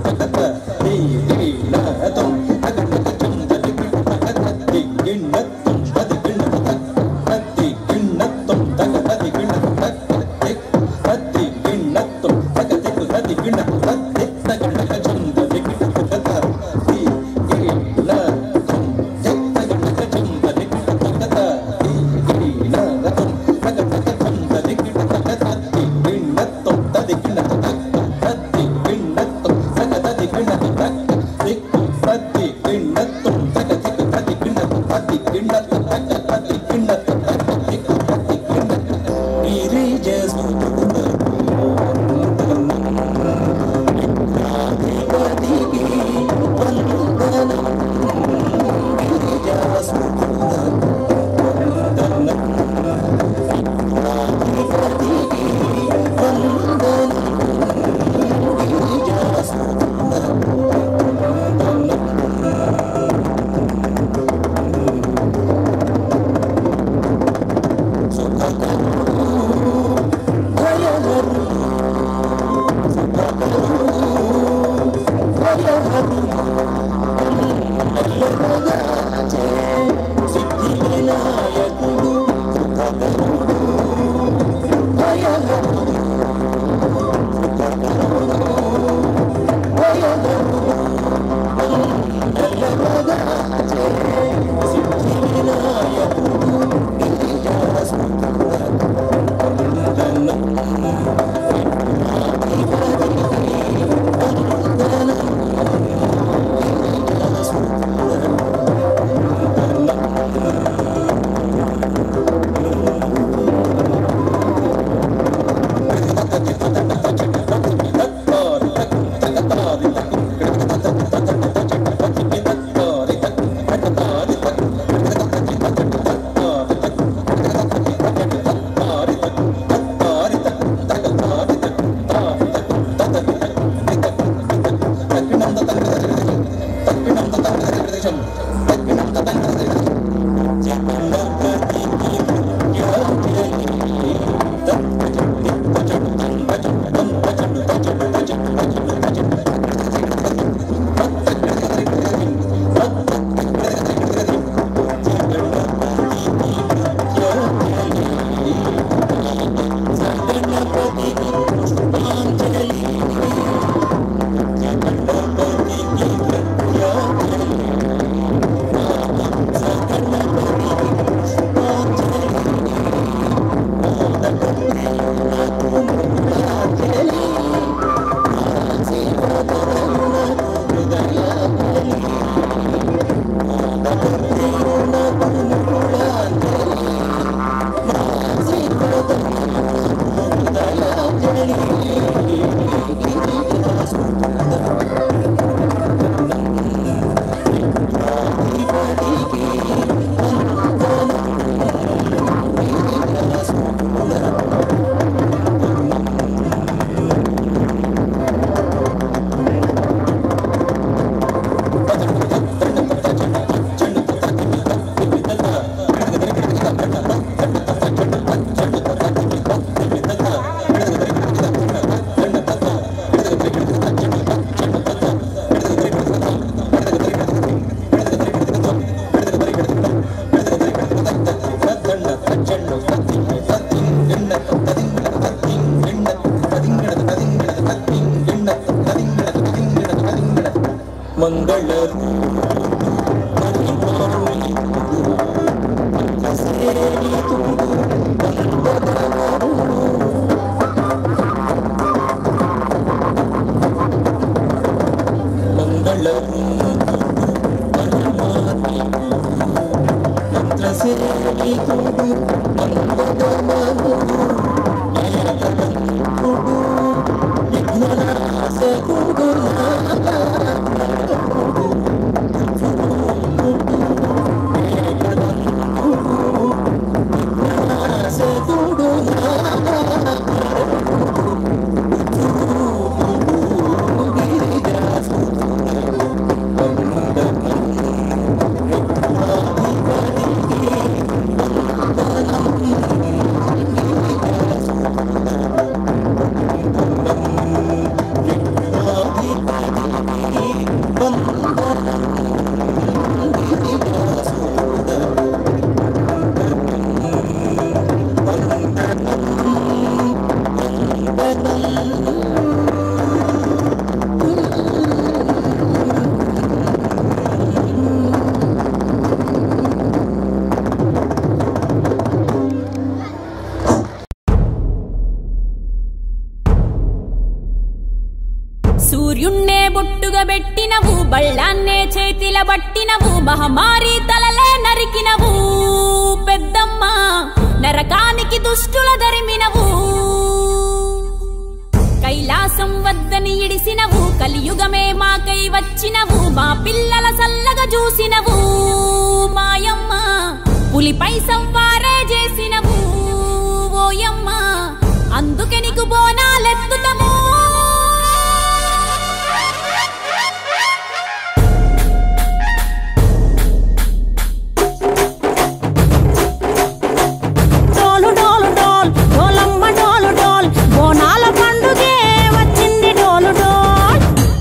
Thank సూర్యున్నే బొట్టుగా పెట్టినవు బళ్ళాన్నే చేతిల పట్టినవు మహమారి తలలే నరికినవు పెద్దమ్మ నరకానికి దుష్టుల దరిమినవు కైలాసం వద్దని ఇడిసినవు కలియుగమే మాకై వచ్చినవు మా పిల్లల సల్లగా చూసినవు మాయమ్మ పులిపై సంవారే చేసినవు ఓయమ్మ అందుకే నీకు బోనాలెత్తుతము డోలు డోలు డోల్ డోలమ్మ డోలు డోల్ బోనాల పండుగే వచ్చింది డోలు డోల్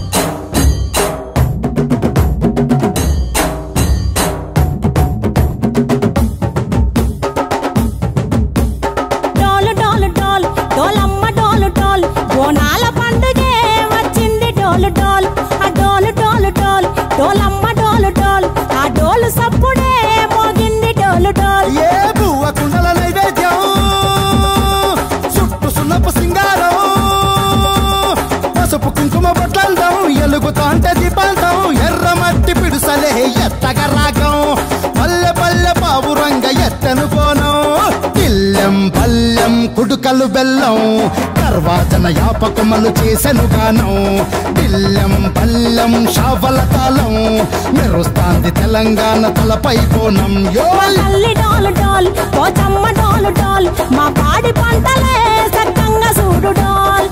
డోలు డోలు డోల్ డోలమ్మ డోలు డోల్ బోనాల పండుగే వచ్చింది డోలు డోల్ ఆ డోలు డోలు డోల్ డోలమ్మ డోలు డోల్ ఆ డోలు సప్పుడే మోగింది డోలు డోల్ ఏ బువ్వ కుండల నైవేద్యం చుట్టు సున్నపు సింగారం పసుపు కుంకుమ బొట్లందం ఎలుగుతాంటే దీపాంతం ఎర్ర మట్టి పిడుసలే ఎత్తగ రాగం పల్లె పల్లె పావురంగ ఎత్తను కోనం ఇల్లెం పల్లెం కుడుకలు బెల్లం తర్వాతన యాపకమలు చేసెను గానం ఇల్లెం పల్లెం షావల తాళం మెరుస్తాంది తెలంగాణ తలపై కోణం యో తల్లి డోలు డోల్ పోచమ్మ డోలు డోల్ మా పాడి పంటలే సక్కంగా చూడు డోల్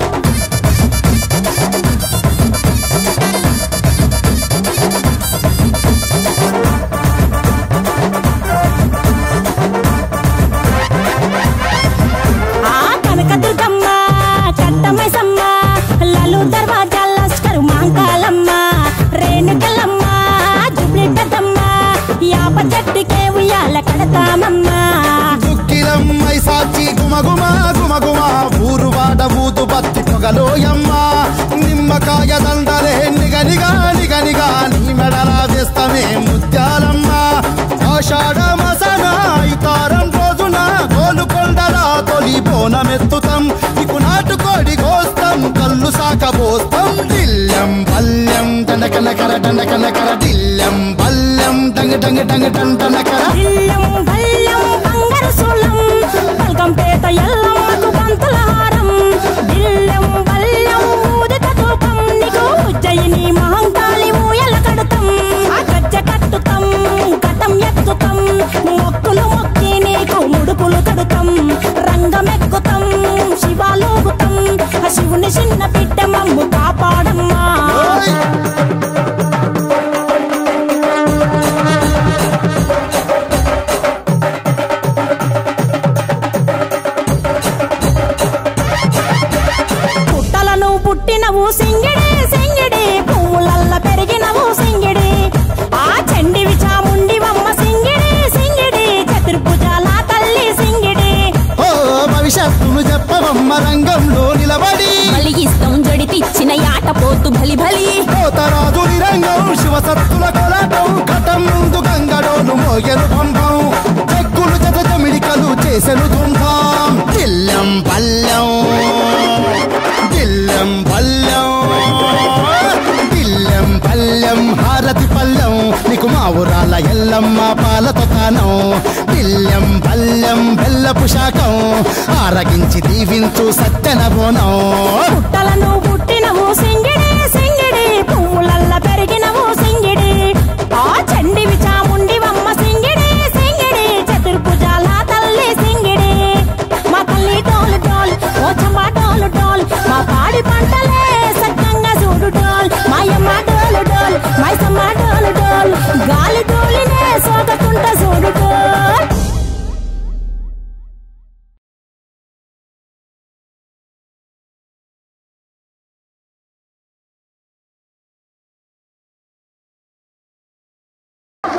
ఆ కనకదుర్గమ్మ కట్టమైసమ్మ లలు దర్వాజా లస్కరు మాంకాలమ్మ రేణుకలమ్మ జుబ్లి పెద్దమ్మ యాప చెట్టుకే ఉయ్యాల కడతామమ్మ దుక్కిలమ్మై సాచి గుమగుమ గుమగుమ ఊరు వాడ ఊదు బత్తి పొగలోయమ్మ నిమ్మకాయ దండలే నిగనిగా నిగనిగా నీ మెడలా వేస్తమే ముత్యాలమ్మ ఆషాఢ మసన ఇతారం రోజున గోలుకొండల తొలి బోనమెత్తుతాం నీకు నాటుకోడి కోస్తాం కళ్ళు సాకబోస్తాం దిల్లం పల్లెం దండకనకర దండకనకర దిల్లం పల్లెం డంగ డంగ డంగ డండనకర ఇల్లం బల్లం బంగారు సూలం బల్గంపేట ఎల్లమ్మకు పంతుల హారం ఇల్లం బల్లం ఊదిత తూపం నీకు ఉజ్జయిని మహంకాళి ఊయల కడుతాం ఆ గజ్జ కట్టుతాం కటం ఎత్తుతాం మొక్కులు మొక్కి నీకు ముడుపులు కడుతాం రంగమెక్కుతాం శివాలోగుతాం ఆ శివుని చిన్న బిడ్డ మమ్ము కాపాడమ్మా ఓయ్! పుట్టలను పుట్టినవు సింగిడి సింగిడి పువ్వులల్ల పెరిగినవు సింగిడి ఆ చండివి చాముండివమ్మ సింగిడి సింగిడి చతుర్భుజాల తల్లి సింగిడి ఓ భవిష్యత్తును చెప్పవమ్మ రంగంలో నిలబడి బలిగిస్తాం జడితిచ్చిన యాట పోతు బలి బలి పోతరాజు రంగం శివసత్తుల కొలాటం కటం ముందు గంగడోను మోగెను పంపం చెక్కులు జత జమిడికలు చేసెను తుంభం దిల్లం పల్లెం దిల్లం పల్లెం దిల్లం పల్లెం హారతి పల్లెం నీకు మా ఊరాల ఎల్లమ్మ పాలతో తానం దిల్లం పల్లెం బెల్లపు శాఖం ఆరగించి దీవించు సత్యన బోనం పుట్టలను పుట్టినవు సింగిడి సింగిడి పువ్వులల్ల పెరిగినవు సింగిడి ఆ చండివి చాముండివమ్మ సింగిడి సింగిడి చతుర్భుజాల తల్లి సింగిడి మా తల్లి డోలు డోల్ ఓ చమ్మ డోలు డోల్ మా పాడి పంటలే సక్కంగా చూడు డోల్ మాయమ్మ డోలు డోల్ మైసమ్మ డోలు డోల్ గాలి డోలినే సోకకుంట చూడు డోల్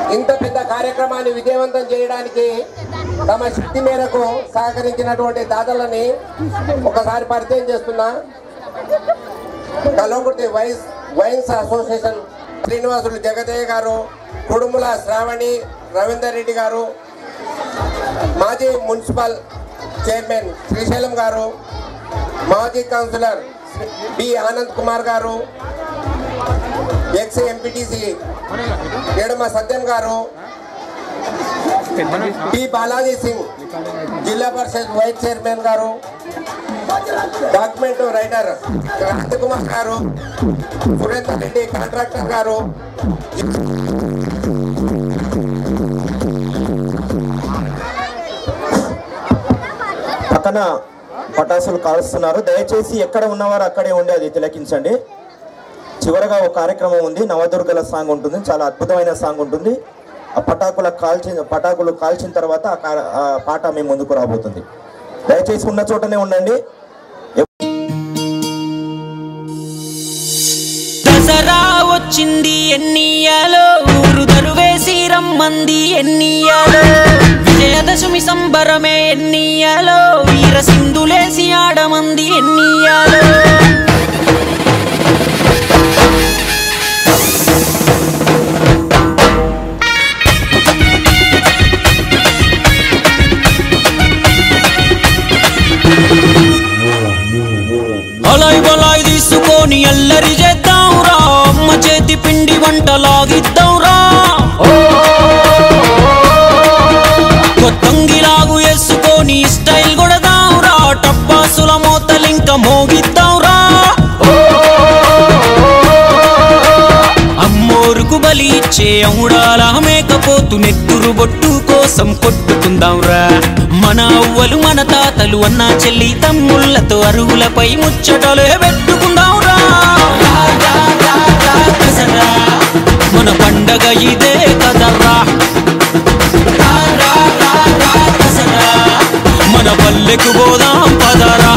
ఇంత పెద్ద కార్యక్రమాన్ని విజయవంతం చేయడానికి తమ శక్తి మేరకు సహకరించినటువంటి దాతలని ఒకసారి పరిచయం చేస్తున్నా Kalwakurthy vice wines association Srinivasulu Jagadaiah garu Kudumula Shravani Ravinder Reddy garu మాజీ మున్సిపల్ చైర్మన్ శ్రీశైలం గారు మాజీ కౌన్సిలర్ బి ఆనంద్ కుమార్ గారు ఎక్స్ ఎంపీటీసీ ఏడమ సత్యం గారు P Balaji Singh Zilla Parishad vice chairman garu document writer Rajkumar garu Surender Reddy contractor గారు పక్కన పటాసులు కాలుస్తున్నారు దయచేసి ఎక్కడ ఉన్నవారు అక్కడే ఉండి అది తిలకించండి చివరగా ఒక కార్యక్రమం ఉంది నవదుర్గల సాంగ్ ఉంటుంది చాలా అద్భుతమైన సాంగ్ ఉంటుంది ఆ పటాకుల కాల్చిన పటాకులు కాల్చిన తర్వాత ఆ కా- ఆ పాట మీ ముందుకు రాబోతుంది దయచేసి ఉన్న చోటనే ఉండండి దసరా వచ్చింది ఎన్నియాలో ఊరు దరువేసి రమ్మంది ఎన్నియాలో విజయదశమి సంబరమే ఎన్నియాలో వీర సింధులేసి ఆడమంది ఎన్నియాలో అలాయ్ బలాయ్ తీసుకొని అల్లరి చేద్దాం రా అమ్మ చేతి పిండి వంట లాగిద్దాం రా కొత్తంగిలాగు వేసుకొని స్టైల్ కొడదాం రా టప్పాసుల మోతలింక మోగిద్దాం రా అమ్మోరుకు బలి ఇచ్చే అవుడాల మేకపోతు నెత్తురు బొట్టు కోసం కొట్టుకుందాం రా మన అవ్వలు మన తాతలు అన్న చెల్లి తమ్ముళ్ళతో అరుగులపై ముచ్చటలే పెట్టుకుందాం రా రా, రా, రా, రా, దసరా. మన పండగ ఇదే కదరా రా, రా, రా, రా, దసరా. మన పల్లెకు పోదాం పదరా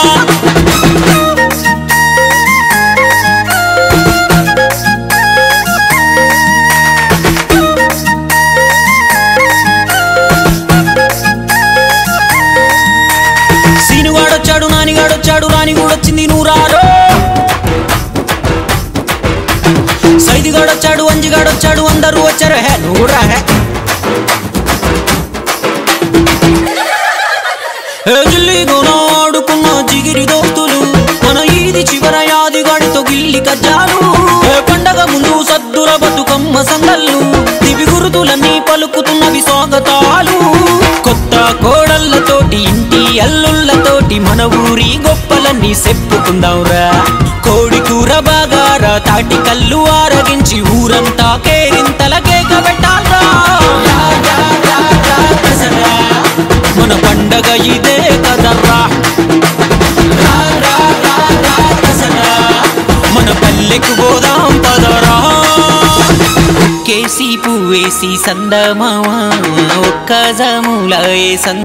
సీనుగాడొచ్చాడు నానిగాడొచ్చాడు రాని కూడా నువ్వు రారో సైదిగాడొచ్చాడు అంజిగాడొచ్చాడు అందరూ వచ్చారు హే నువ్వు రా హే ఏ జిల్లి ఆడుకున్న జిగిరి దోస్తులు మన ఈది చివర యాదిగాడితో గిల్లి కజ్జాలు ఏ పండగ ముందు సద్దుల బతుకమ్మ సందళ్ళు దివి గురుతులన్నీ పలుకుతున్నవి స్వాగతాలు కొత్త కోడళ్ళతోటి ఇంటి అల్లుళ్ళతోటి మన ఊరి గొప్పలన్నీ చెప్పుకుందాంరా కోడి కూర బాగారా తాటి కళ్ళు ఆరగించి ఊరంతా కేరింతల కేక పెట్టాలరా రా, రా, రా, రా, దసరా. మన పండగ ఇదే కదరా రా, రా, రా, రా, దసరా. మన పల్లెకు పోదాం పదరా కేసి పువ్వేసి సందమామ ఒక్క జాముల ఏ సంద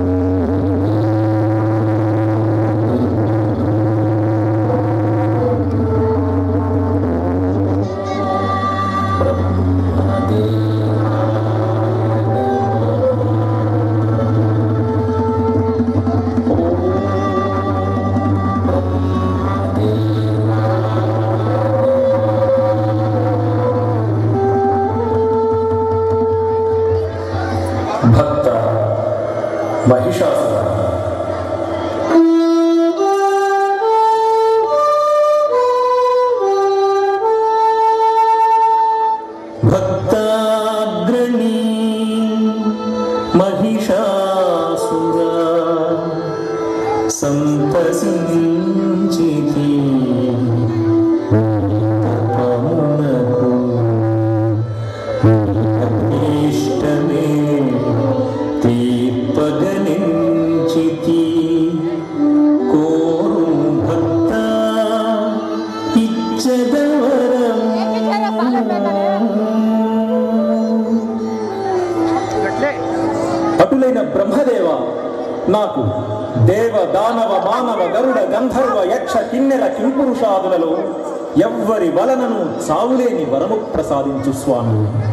భక్త మహిషాసుర భక్తాగ్రణీ మహిషాసుర సంతసించితి తపమునకు ఇష్టమే తీర్పగనించితి కోరు భక్త ఇచ్చదవరం అటులైన బ్రహ్మదేవ నాకు దేవ దానవ మానవ గరుడ గంధర్వ యక్ష కిన్నెర కింపురుషాదులలో ఎవ్వరి వలనను చావులేని వరము ప్రసాదించు స్వామి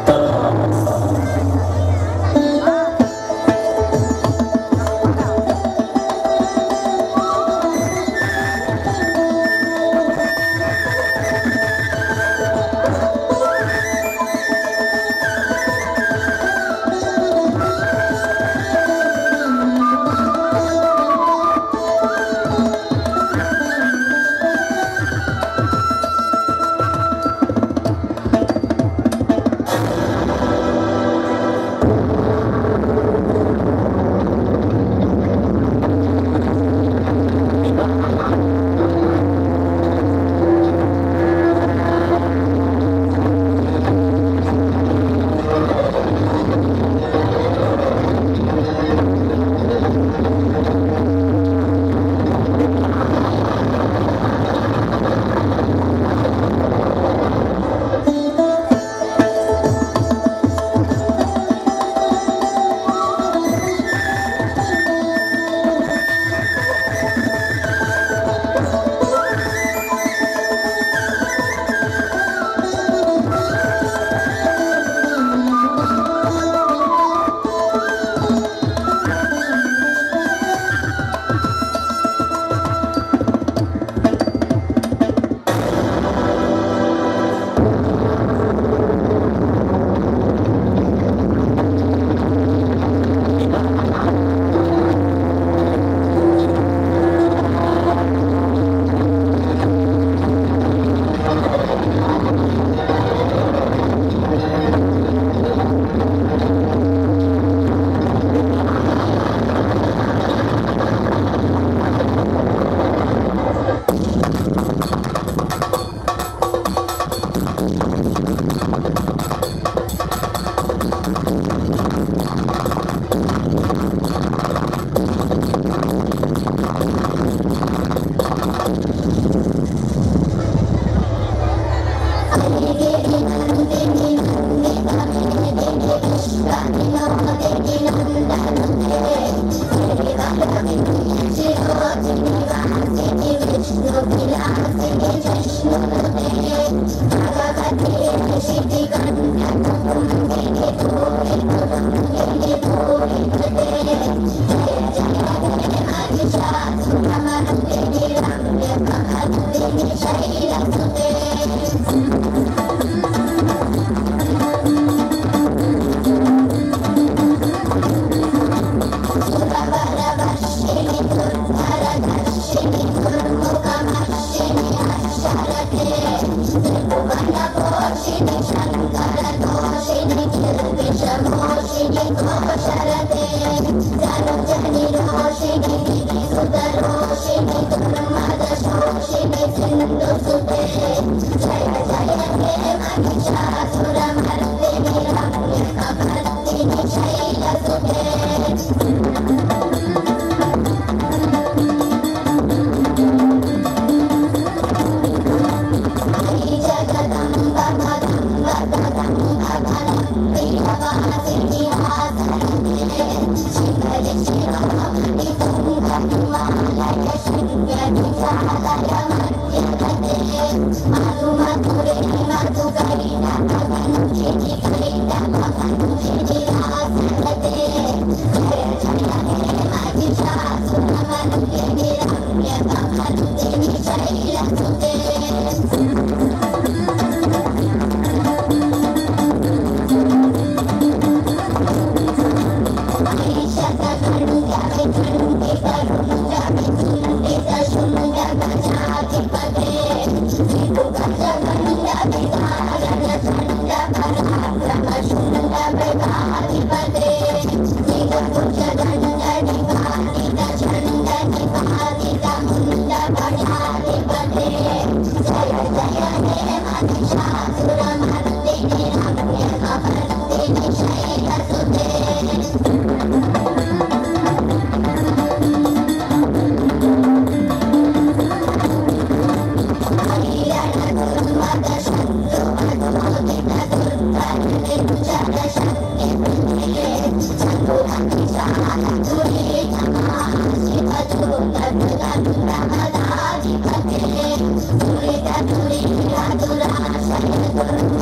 Thank you.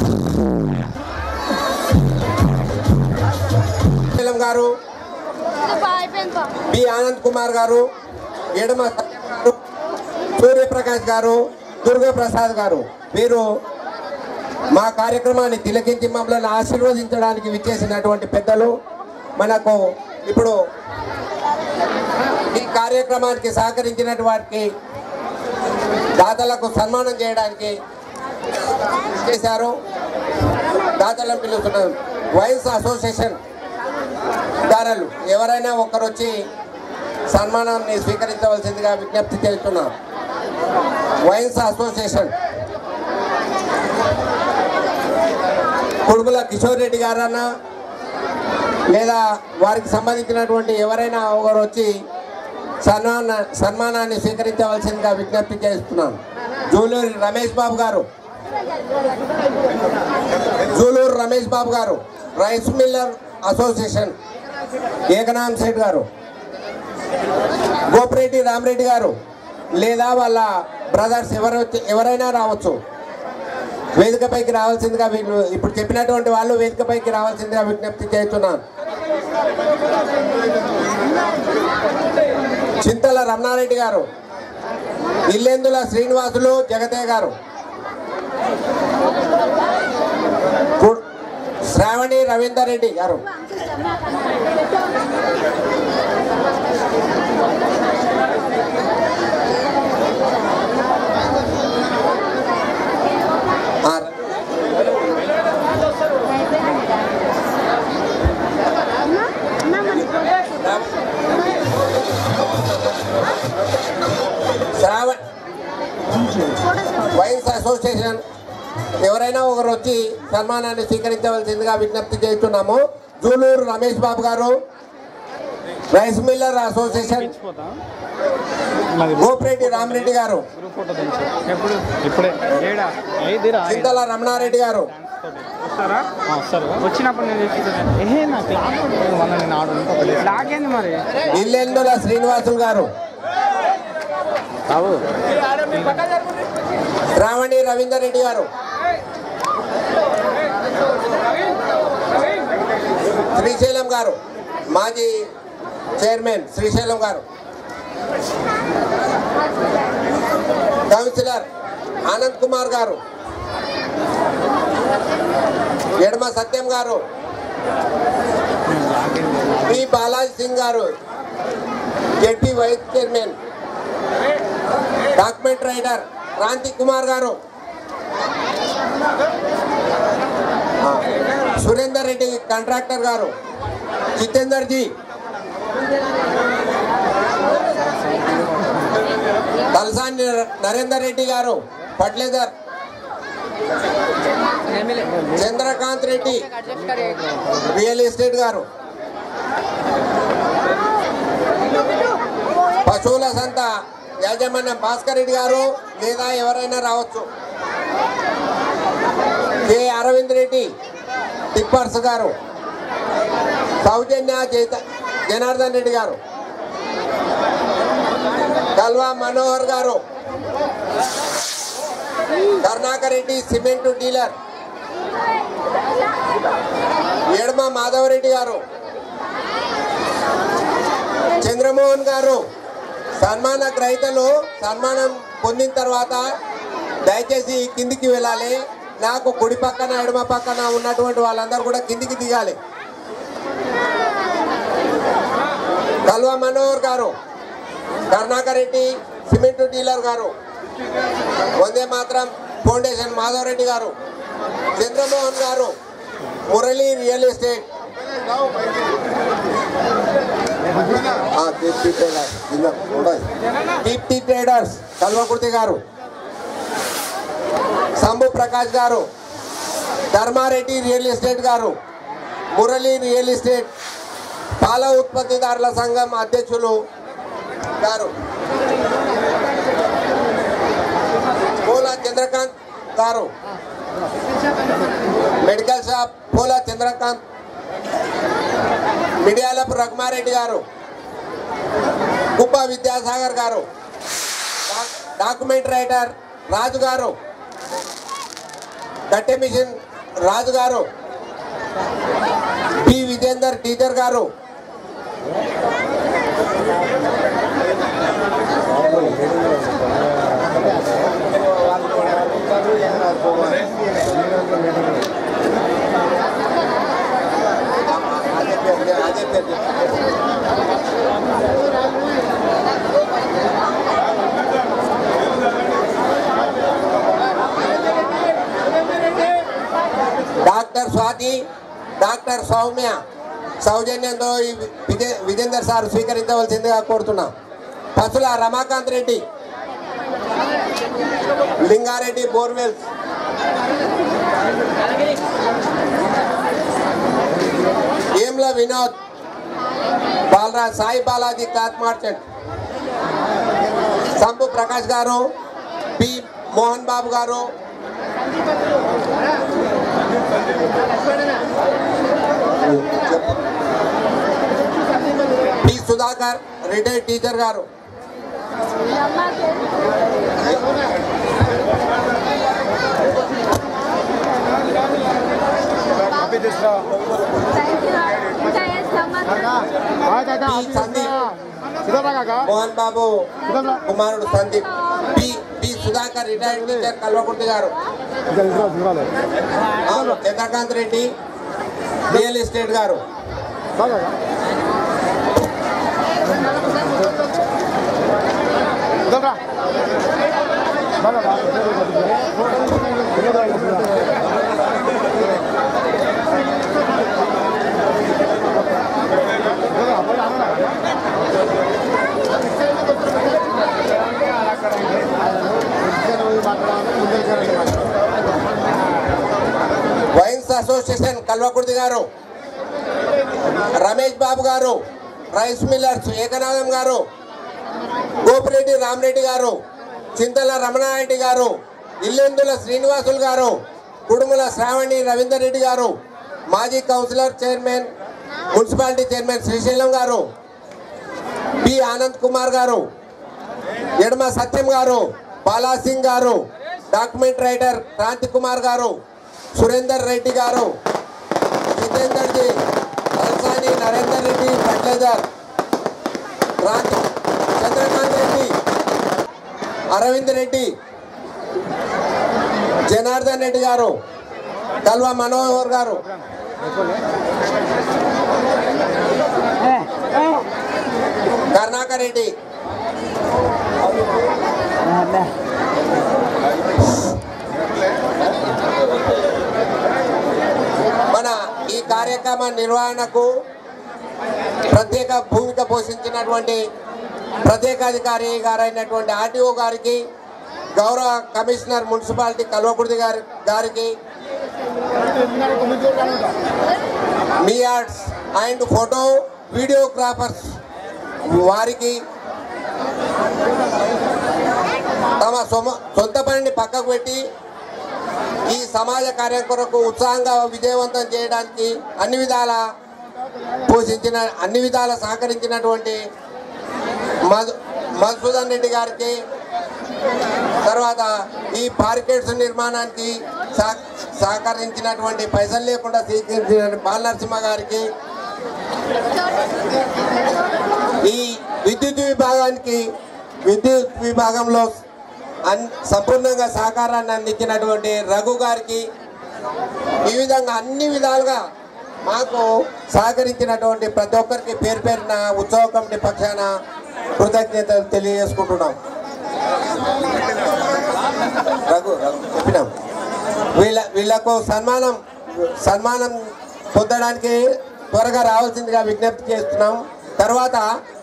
శీలం గారు బి ఆనంద్ కుమార్ గారు ఎడమ సత్యం గారు సూర్యప్రకాష్ గారు దుర్గాప్రసాద్ గారు వీరు మా కార్యక్రమాన్ని తిలకించి మమ్మల్ని ఆశీర్వదించడానికి విచ్చేసినటువంటి పెద్దలు మనకు ఇప్పుడు ఈ కార్యక్రమానికి సహకరించినటువంటి వారికి దాతలకు సన్మానం చేయడానికి చేశారు దాతలను పిలుస్తున్నారు వైన్స్ అసోసియేషన్ దారులు ఎవరైనా ఒకరు వచ్చి సన్మానాన్ని స్వీకరించవలసిందిగా విజ్ఞప్తి చేస్తున్నారు వైన్స్ అసోసియేషన్ కుడుముల కిషోర్ రెడ్డి గారన్నా లేదా వారికి సంబంధించినటువంటి ఎవరైనా ఒకరు వచ్చి సన్మాన సన్మానాన్ని స్వీకరించవలసిందిగా విజ్ఞప్తి చేస్తున్నాను జూలూరి రమేష్ బాబు గారు Juluru Ramesh Babu garu rice miller association Eknath Shet garu Gopireddy Ramareddy గారు లేదా వాళ్ళ బ్రదర్స్ ఎవరు ఎవరైనా రావచ్చు వేదికపైకి రావాల్సిందిగా వీళ్ళు ఇప్పుడు చెప్పినటువంటి వాళ్ళు వేదికపైకి రావాల్సిందిగా విజ్ఞప్తి చేస్తున్నాను చింతల రమణారెడ్డి గారు ఇల్లెందుల శ్రీనివాసులు జగతే గారు కు- శ్రావణి రవీందర్ రెడ్డి గారు ఆ, శ్రావణ్ వైన్స్ అసోసియేషన్ ఎవరైనా ఒకరు వచ్చి సన్మానాన్ని స్వీకరించవలసిందిగా విజ్ఞప్తి చేస్తున్నాము Juluru Ramesh Babu garu rice miller association Gopireddy Ramareddy garu ఎప్పుడు ఇప్పుడే ఏడా ఐదురా చింతల రమణారెడ్డి గారు వస్తారా వస్తారు వచ్చినప్పుడు నేను తీసుకుంటాను ఏ నా క్లాస్ మళ్ళీ నేను ఆడు ఇంకొకటి లాగేంది మరి ఇల్లెందుల శ్రీనివాసులు గారు బాబు శ్రావణి రవీందర్ రెడ్డి గారు శ్రీశైలం గారు మాజీ చైర్మన్ శ్రీశైలం గారు కౌన్సిలర్ ఆనంద్ కుమార్ గారు ఎడమ సత్యం గారు P Balaji Singh garu ZP vice chairman document writer Kranti Kumar garu ఆ, Surender Reddy contractor garu Jitender ji Talasani Narender Reddy garu fertilizer Chandrakanth Reddy real estate garu పశువుల సంత యాజమాన్యం భాస్కర్ రెడ్డి గారు లేదా ఎవరైనా రావచ్చు కె అరవింద్ రెడ్డి టిప్పర్స్ గారు సౌజన్య జైత జనార్దన్ రెడ్డి గారు కల్వా మనోహర్ గారు కరుణాకర్ రెడ్డి సిమెంట్ డీలర్ ఎడమ మాధవరెడ్డి గారు చంద్రమోహన్ గారు సన్మాన గ్రహీతలు సన్మానం పొందిన తర్వాత దయచేసి కిందికి వెళ్ళాలి నాకు కుడి పక్కన ఎడమ పక్కన ఉన్నటువంటి వాళ్ళందరూ కూడా కిందికి దిగాలి కల్వా మనోహర్ గారు కరుణాకర్ రెడ్డి సిమెంట్ డీలర్ గారు వందే మాత్రం ఫౌండేషన్ మాధవరెడ్డి గారు చంద్రమోహన్ గారు మురళి రియల్ ఎస్టేట్ ఆ, దీప్తి ట్రేడర్స్ కింద ఉండదు. దీప్తి ట్రేడర్స్ కల్వకుర్తి గారు సంభు ప్రకాష్ గారు ధర్మారెడ్డి రియల్ ఎస్టేట్ గారు మురళి రియల్ ఎస్టేట్ పాల ఉత్పత్తిదారుల సంఘం అధ్యక్షులు గారు పూల చంద్రకాంత్ గారు మెడికల్ షాప్ పూల చంద్రకాంత్ మిడియాలపు రఘుమారెడ్డి గారు కుప్ప విద్యాసాగర్ గారు డాక్- డాక్యుమెంట్ రైటర్ రాజు గారు కట్టె మిషన్ రాజు గారు పి విజేందర్ టీచర్ గారు అదే పేరు చెప్పు. డాక్టర్ స్వాతి డాక్టర్ సౌమ్య సౌజన్యంతో ఈ విజయ్ విజేందర్ సార్ స్వీకరించవలసిందిగా కోరుతున్నాం పసుల రమాకాంత్ రెడ్డి లింగారెడ్డి బోర్వెల్స్ ఏంల Vinod Balraj Sai Balaji cloth merchant Sampu Prakash garu P Mohan Babu garu P Sudhakar retired teacher garu P Sandeep Mohan Babu కుమారుడు Sandeep P P Sudhakar retired teacher Kalwakurthy garu ఆ, Chandrakanth Reddy real estate garu wines association Kalwakurthy garu Ramesh Babu garu rice millers Ekanatham గారు గోపిరెడ్డి రామరెడ్డి గారు చింతల రమణారెడ్డి గారు ఇల్లెందుల శ్రీనివాసులు గారు కుడుముల శ్రావణి రవీందర్ రెడ్డి గారు మాజీ councillor chairman municipality chairman Srisailam garu P Anand Kumar గారు ఎడమ సత్యం గారు బాలాసింగ్ గారు డాక్యుమెంట్ రైటర్ క్రాంతి కుమార్ గారు సురేందర్ రెడ్డి గారు జితేందర్ జీ అల్సాని నరేందర్ రెడ్డి ఫర్టిలైజర్ క్రాంతి చంద్రకాంత్ రెడ్డి అరవింద్ రెడ్డి జనార్దన్ రెడ్డి గారు కల్వ మనోహర్ గారు కరుణాకర్ రెడ్డి మన ఈ కార్యక్రమ నిర్వహణకు ప్రత్యేక భూమిక పోషించినటువంటి ప్రత్యేకాధికారి గారైనటువంటి ఆర్టీఓ గారికి గౌరవ కమిషనర్ మున్సిపాలిటీ కల్వకుర్తి గారి గారికి మియాడ్స్ అండ్ ఫోటో వీడియోగ్రాఫర్స్ వారికి తమ సొమ సొంత పనిని పక్కకు పెట్టి ఈ సమాజ కార్యం కొరకు ఉత్సాహంగా విజయవంతం చేయడానికి అన్ని విధాల పోషించిన అన్ని విధాల సహకరించినటువంటి మధు మధుసూదన్ రెడ్డి గారికి తర్వాత ఈ బారికేడ్స్ నిర్మాణానికి సహ- సహకరించినటువంటి పైసలు లేకుండా స్వీకరించిన బాల నరసింహ గారికి ఈ విద్యుత్ విభాగానికి విద్యుత్ విభాగంలో అన్ సంపూర్ణంగా సహకారాన్ని అందించినటువంటి రఘు గారికి ఈ విధంగా అన్ని విధాలుగా మాకు సహకరించినటువంటి ప్రతి ఒక్కరికి పేరు పేరున ఉత్సవ కమిటీ పక్షాన కృతజ్ఞతలు తెలియజేసుకుంటున్నాం రఘు రఘు చెప్పినాం వీళ్ళ వీళ్ళకు సన్మానం సన్మానం పొందడానికి త్వరగా రావాల్సిందిగా విజ్ఞప్తి చేస్తున్నాం తర్వాత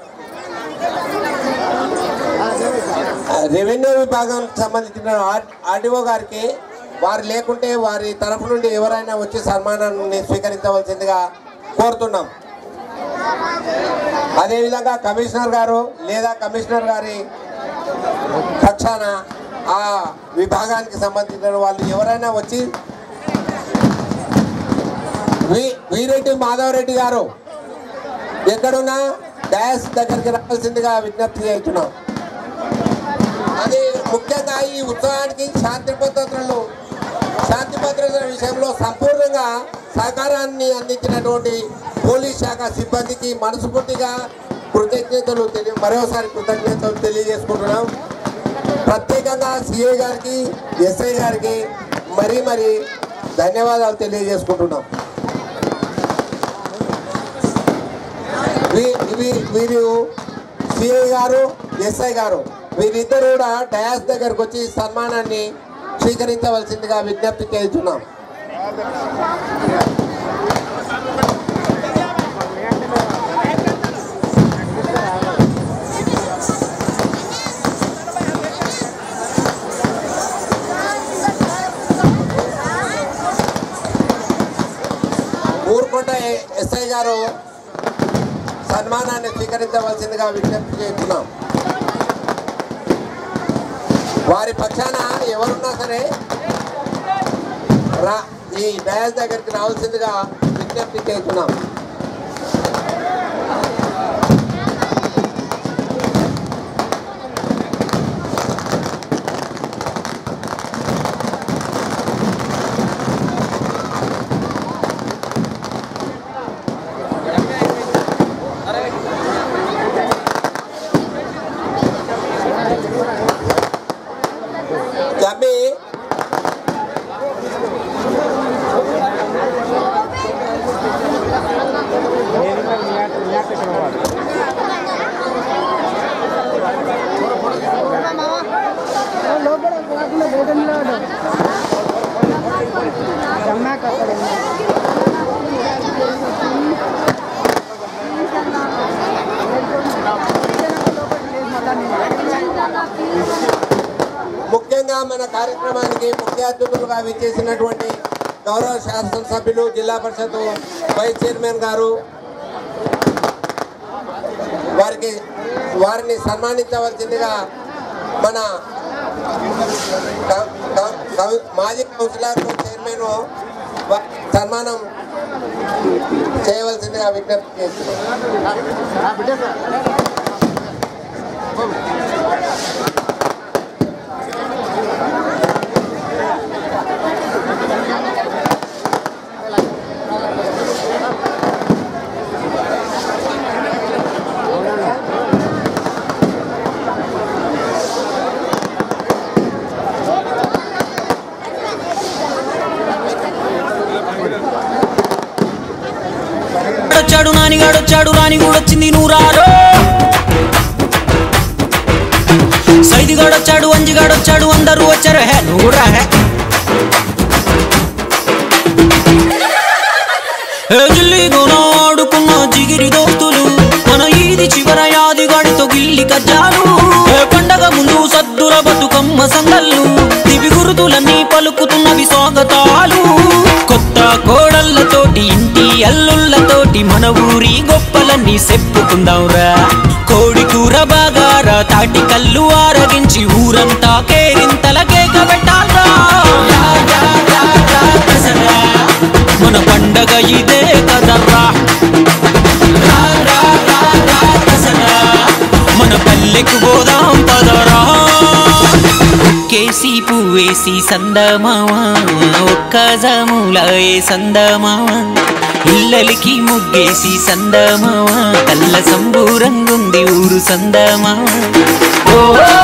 రెవెన్యూ విభాగం సంబంధించిన ఆర్- ఆర్డీఓ గారికి వారు లేకుంటే వారి తరఫు నుండి ఎవరైనా వచ్చి సన్మానాన్ని స్వీకరించవలసిందిగా కోరుతున్నాం అదేవిధంగా కమిషనర్ గారు లేదా కమిషనర్ గారి పక్షాన ఆ విభాగానికి సంబంధించిన వాళ్ళు ఎవరైనా వచ్చి వి వీరెడ్డి మాధవరెడ్డి గారు ఎక్కడున్నా డాష్ దగ్గరికి రావాల్సిందిగా విజ్ఞప్తి చేస్తున్నాం అది ముఖ్యంగా ఈ ఉత్సవానికి శాంతి భద్రతలు శాంతి భద్రతల విషయంలో సంపూర్ణంగా సహకారాన్ని అందించినటువంటి పోలీస్ శాఖ సిబ్బందికి మనస్ఫూర్తిగా కృతజ్ఞతలు తెలియ మరోసారి కృతజ్ఞతలు తెలియజేసుకుంటున్నాం ప్రత్యేకంగా సిఐ గారికి ఎస్ఐ గారికి మరీ మరీ ధన్యవాదాలు తెలియజేసుకుంటున్నాం వీ- వీ- వీరు సిఐ గారు ఎస్ఐ గారు వీరిద్దరు కూడా డయాస్ దగ్గరకు వచ్చి సన్మానాన్ని స్వీకరించవలసిందిగా విజ్ఞప్తి చేస్తున్నాం ఊరుకొండ ఎస్ఐ గారు సన్మానాన్ని స్వీకరించవలసిందిగా విజ్ఞప్తి చేస్తున్నాం వారి పక్షాన ఎవరున్నా సరే రా ఈ డయాస్ దగ్గరికి రావాల్సిందిగా విజ్ఞప్తి చేస్తున్నాం జమ్మి ముఖ్యంగా మన కార్యక్రమానికి ముఖ్య అతిథులుగా విచ్చేసినటువంటి గౌరవ శాసనసభ్యులు జిల్లా పరిషత్ వైస్ చైర్మన్ గారు వారికి వారిని సన్మానించవలసిందిగా మన క- క- కౌ- మాజీ కౌన్సిలర్ చైర్మన్ వా- సన్మానం చేయవలసిందిగా విజ్ఞప్తి చేస్తున్నాం వచ్చాడు నానిగాడొచ్చాడు రాని వచ్చింది నువ్వు రారో సైదిగాడొచ్చాడు అంజిగాడొచ్చాడు అందరూ వచ్చారు హే నువ్వు రా హే ఏ జిల్లీగోనా ఆడుకున్న జిగిరి దోస్తులు మన ఈది చివర యాదిగాడితో గిల్లి కజ్జాలు ఏ పండగ ముందు సద్దుల బతుకమ్మ సందళ్ళు దివి గురుతులన్నీ పలుకుతున్నవి స్వాగతాలు కొత్త కోడళ్ళతోటి ఇంటి అల్లుళ్ళతోటి మన ఊరి గొప్పలన్నీ చెప్పుకుందాంరా కోడి కూర బాగారా తాటి కళ్ళు ఆరగించి ఊరంతా కేరింతల కేక పెట్టాలరా రా, రా, రా, రా, దసరా. మన పండగ ఇదే కదరా రా, రా, రా, రా, దసరా. మన పల్లెకు పోదాం పదరా కేసి పువ్వేసి సందమామ ఒక్క జాములాయే సందమామ ఇల్లలికి ముగ్గేసి సందమామ కళ్ళ సంబూరంగుంది ఊరు సందమామ ఓ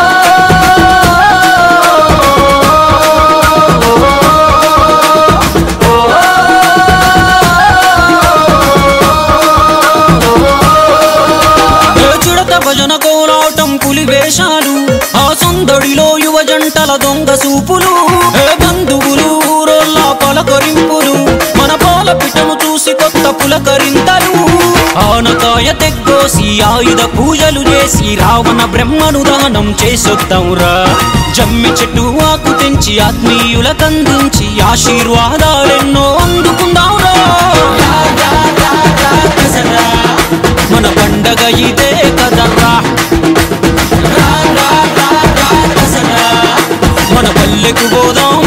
ఏ చుడత భజన కోలాటం పులి వేషాలు ఆ సందడిలో యువ జంటల దొంగ సూపులు ఏ బంధువులు ఊరోళ్ళ పలకరింపులు మన పాల పిటను చూసి కొత్త పులకరింతలు ఆనకాయ తెగ్గోసి ఆయుధ పూజలు చేసి రావణ బ్రహ్మను దానం చేసొద్దాంరా జమ్మి చెట్టు ఆకు తెంచి ఆత్మీయులకందించి ఆశీర్వాదాలెన్నో అందుకుందాంరా రా, రా, రా, రా, దసరా. మన పండగ ఇదే కదరా రా, రా, రా, రా, దసరా. మన పల్లెకు పోదాం